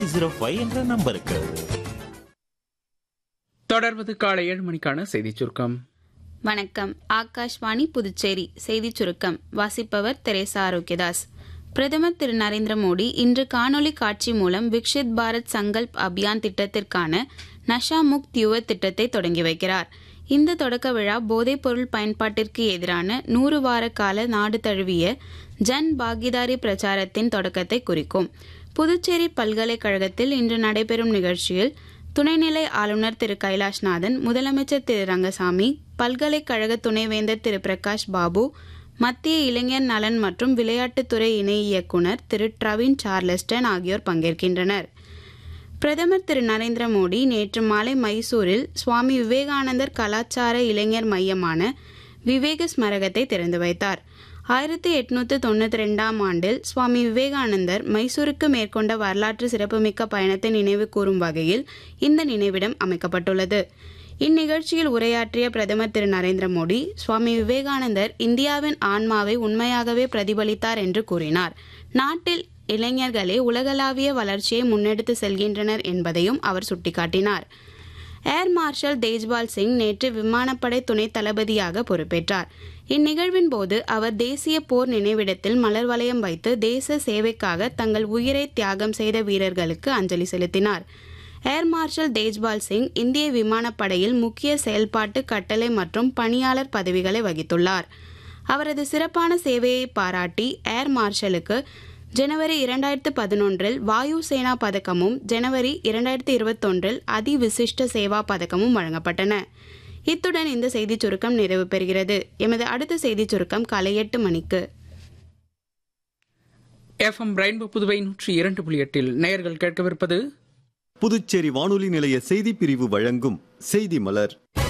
zero five என்ற நம்பருக்கு தொடர்வது காலை ஏழு மணிக்கான செய்திச் சுருக்கம் வணக்கம் ஆகாஷ்வாணி புதுச்சேரி செய்திச் சுருக்கம் வாசிப்பவர் தெரேசா ஆரோக்கியதாஸ் பிரதமர் திரு நரேந்திர மோடி இன்று காணொலி காட்சி மூலம் விக்ஷித் பாரத் சங்கல்ப் அபியான் திட்டத்திற்கான நஷா முக்த் யுவ திட்டத்தை தொடங்கி வைக்கிறார் இந்த தொடக்க விழா போதைப் பொருள் பயன்பாட்டிற்கு எதிரான நூறு வார கால நாடு தழுவிய ஜன் பாகிதாரி பிரச்சாரத்தின் தொடக்கத்தை குறிக்கும் புதுச்சேரி பல்கலைக்கழகத்தில் இன்று நடைபெறும் நிகழ்ச்சியில் துணைநிலை ஆளுநர் திரு கைலாஷ்நாதன் முதலமைச்சர் திரு ரங்கசாமி பல்கலைக்கழக துணைவேந்தர் திரு பிரகாஷ் பாபு மத்திய இளைஞர் நலன் மற்றும் விளையாட்டுத்துறை இணை இயக்குனர் திரு ட்ரவின் சார்லஸ்டன் ஆகியோர் பங்கேற்கின்றனர் பிரதமர் திரு நரேந்திர மோடி நேற்று மாலை மைசூரில் சுவாமி விவேகானந்தர் கலாச்சார இளைஞர் மையமான விவேக ஸ்மரகத்தை திறந்து வைத்தார் ஆயிரத்தி எட்நூத்து தொண்ணூத்தி ரெண்டாம் ஆண்டில் சுவாமி விவேகானந்தர் மைசூருக்கு மேற்கொண்ட வரலாற்று சிறப்புமிக்க பயணத்தை நினைவு கூறும் வகையில் இந்த நினைவிடம் அமைக்கப்பட்டுள்ளது இந்நிகழ்ச்சியில் உரையாற்றிய பிரதமர் திரு நரேந்திர மோடி சுவாமி விவேகானந்தர் இந்தியாவின் ஆன்மாவை உண்மையாகவே பிரதிபலித்தார் என்று கூறினார் நாட்டில் இளைஞர்களே உலகளாவிய வளர்ச்சியை முன்னெடுத்து செல்கின்றனர் என்பதையும் அவர் சுட்டிக்காட்டினார் ஏர் மார்ஷல் தேஜ்பால் சிங் நேற்று விமானப்படை துணை தளபதியாக பொறுப்பேற்றார் இந்நிகழ்வின் போது அவர் தேசிய போர் நினைவிடத்தில் மலர் வளையம் வைத்து தேச சேவைக்காக தங்கள் உயிரை தியாகம் செய்த வீரர்களுக்கு அஞ்சலி செலுத்தினார் ஏர் மார்ஷல் தேஜ்பால் சிங் இந்திய விமானப்படையில் முக்கிய செயல்பாட்டு கட்டளை மற்றும் பணியாளர் பதவிகளை வகித்துள்ளார் அவரது சிறப்பான சேவையை பாராட்டி ஏர் மார்ஷலுக்கு ஜனவரி இரண்டாயிரத்து பதினொன்றில் வாயு சேனா பதக்கமும் ஜனவரி இரண்டாயிரத்தி இருபத்தொன்றில் அதி விசிஷ்ட சேவா பதக்கமும் வழங்கப்பட்டன இத்துடன் இந்த செய்திச் சுருக்கம் நிறைவு பெறுகிறது எமது அடுத்த செய்திச் சுருக்கம் காலை எட்டு மணிக்கு எஃப்எம் ரெயின்போ புதுவை நூற்றி இரண்டு புள்ளி எட்டில் நேயர்கள் கேட்கவிருப்பது புதுச்சேரி வானொலி நிலைய செய்தி பிரிவு வழங்கும் செய்தி மலர்